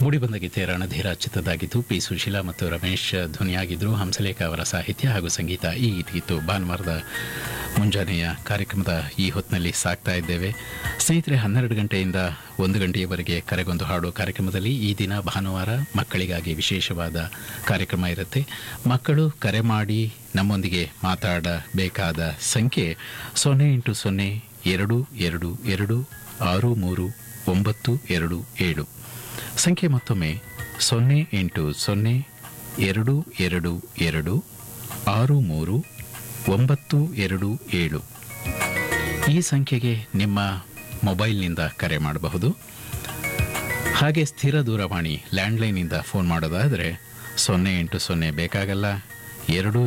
ಮೂಡಿಬಂದ ಗೀತೆ ರಣಧೀರ ಚಿತ್ರದಾಗಿದ್ದು ಪಿ ಸುಶೀಲಾ ಮತ್ತು ರಮೇಶ್ ಧ್ವನಿಯಾಗಿದ್ದರು ಹಂಸಲೇಖ ಅವರ ಸಾಹಿತ್ಯ ಹಾಗೂ ಸಂಗೀತ ಈ ಗೀತು ಭಾನುವಾರದ ಮುಂಜಾನೆಯ ಕಾರ್ಯಕ್ರಮದ ಈ ಹೊತ್ತಿನಲ್ಲಿ ಸಾಕ್ತಾ ಇದ್ದೇವೆ ಸ್ನೇಹಿತರೆ ಹನ್ನೆರಡು ಗಂಟೆಯಿಂದ ಒಂದು ಗಂಟೆಯವರೆಗೆ ಕರೆಗೊಂದು ಹಾಡು ಕಾರ್ಯಕ್ರಮದಲ್ಲಿ ಈ ದಿನ ಭಾನುವಾರ ಮಕ್ಕಳಿಗಾಗಿ ವಿಶೇಷವಾದ ಕಾರ್ಯಕ್ರಮ ಇರುತ್ತೆ ಮಕ್ಕಳು ಕರೆ ಮಾಡಿ ನಮ್ಮೊಂದಿಗೆ ಮಾತಾಡಬೇಕಾದ ಸಂಖ್ಯೆ ಸೊನ್ನೆ ಇಂಟು ಸೊನ್ನೆ ಎರಡು ಎರಡು ಎರಡು ಆರು ಮೂರು ಒಂಬತ್ತು ಎರಡು ಏಳು ಸಂಖ್ಯೆ ಮತ್ತೊಮ್ಮೆ ಸೊನ್ನೆ ಎಂಟು ಸೊನ್ನೆ ಎರಡು ಎರಡು ಎರಡು ಆರು ಮೂರು ಒಂಬತ್ತು ಎರಡು ಏಳು ಈ ಸಂಖ್ಯೆಗೆ ನಿಮ್ಮ ಮೊಬೈಲ್ನಿಂದ ಕರೆ ಮಾಡಬಹುದು ಹಾಗೆ ಸ್ಥಿರ ದೂರವಾಣಿ ಲ್ಯಾಂಡ್ಲೈನಿಂದ ಫೋನ್ ಮಾಡೋದಾದರೆ ಸೊನ್ನೆ ಎಂಟು ಸೊನ್ನೆ ಬೇಕಾಗಲ್ಲ ಎರಡು